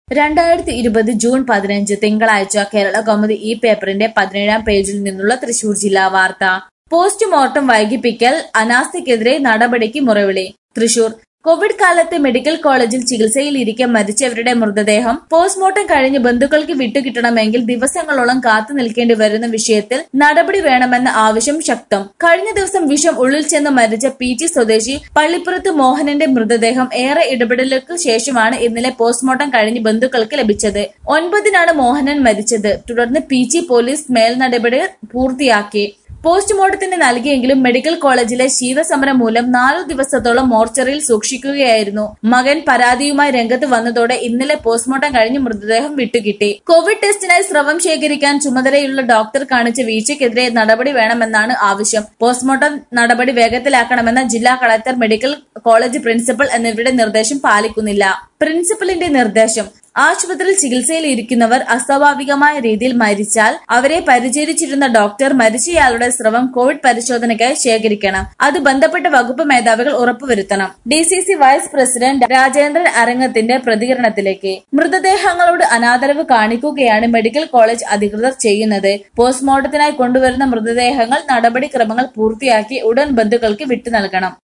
രണ്ടായിരത്തി ഇരുപത് ജൂൺ പതിനഞ്ച് തിങ്കളാഴ്ച കേരള കൗമുദി ഈ പേപ്പറിന്റെ പതിനേഴാം പേജിൽ നിന്നുള്ള തൃശൂർ ജില്ലാ വാർത്ത പോസ്റ്റ്മോർട്ടം വൈകിപ്പിക്കൽ അനാസ്ഥയ്ക്കെതിരെ നടപടിക്ക് മുറവിളി തൃശൂർ കോവിഡ് കാലത്ത് മെഡിക്കൽ കോളേജിൽ ചികിത്സയിലിരിക്കെ മരിച്ചവരുടെ മൃതദേഹം പോസ്റ്റ്മോർട്ടം കഴിഞ്ഞ് ബന്ധുക്കൾക്ക് വിട്ടുകിട്ടണമെങ്കിൽ ദിവസങ്ങളോളം കാത്തു നിൽക്കേണ്ടി വരുന്ന വിഷയത്തിൽ നടപടി വേണമെന്ന ആവശ്യം ശക്തം കഴിഞ്ഞ ദിവസം വിഷം ഉള്ളിൽ ചെന്ന് മരിച്ച പി ടി സ്വദേശി പള്ളിപ്പുറത്ത് മോഹനന്റെ മൃതദേഹം ഏറെ ഇടപെടലുകൾക്ക് ശേഷമാണ് ഇന്നലെ പോസ്റ്റ്മോർട്ടം കഴിഞ്ഞ് ബന്ധുക്കൾക്ക് ലഭിച്ചത് ഒൻപതിനാണ് മോഹനൻ മരിച്ചത് തുടർന്ന് പി ജി പോലീസ് മേൽനടപടി പൂർത്തിയാക്കി പോസ്റ്റ്മോർട്ടത്തിന് നൽകിയെങ്കിലും മെഡിക്കൽ കോളേജിലെ ശീതസമരം മൂലം നാലു ദിവസത്തോളം മോർച്ചറിയിൽ സൂക്ഷിക്കുകയായിരുന്നു മകൻ പരാതിയുമായി രംഗത്ത് വന്നതോടെ ഇന്നലെ പോസ്റ്റ്മോർട്ടം കഴിഞ്ഞ് മൃതദേഹം വിട്ടുകിട്ടി കോവിഡ് ടെസ്റ്റിനായി സ്രവം ശേഖരിക്കാൻ ചുമതലയുള്ള ഡോക്ടർ കാണിച്ച വീഴ്ചയ്ക്കെതിരെ നടപടി വേണമെന്നാണ് ആവശ്യം പോസ്റ്റ്മോർട്ടം നടപടി വേഗത്തിലാക്കണമെന്ന ജില്ലാ കളക്ടർ മെഡിക്കൽ കോളേജ് പ്രിൻസിപ്പൽ എന്നിവരുടെ നിർദ്ദേശം പാലിക്കുന്നില്ല പ്രിൻസിപ്പലിന്റെ നിർദ്ദേശം ആശുപത്രിയിൽ ചികിത്സയിൽ ഇരിക്കുന്നവർ അസ്വാഭാവികമായ രീതിയിൽ മരിച്ചാൽ അവരെ പരിചരിച്ചിരുന്ന ഡോക്ടർ മരിച്ചയാളുടെ സ്രവം കോവിഡ് പരിശോധനയ്ക്കായി ശേഖരിക്കണം അത് ബന്ധപ്പെട്ട വകുപ്പ് മേധാവികൾ ഉറപ്പുവരുത്തണം D C C vice president Rajendran അരങ്ങത്തിന്റെ പ്രതികരണത്തിലേക്ക് മൃതദേഹങ്ങളോട് അനാദരവ് കാണിക്കുകയാണ് മെഡിക്കൽ കോളേജ് അധികൃതർ ചെയ്യുന്നത് പോസ്റ്റ്മോർട്ടത്തിനായി കൊണ്ടുവരുന്ന മൃതദേഹങ്ങൾ നടപടിക്രമങ്ങൾ പൂർത്തിയാക്കി ഉടൻ ബന്ധുക്കൾക്ക് വിട്ടു നൽകണം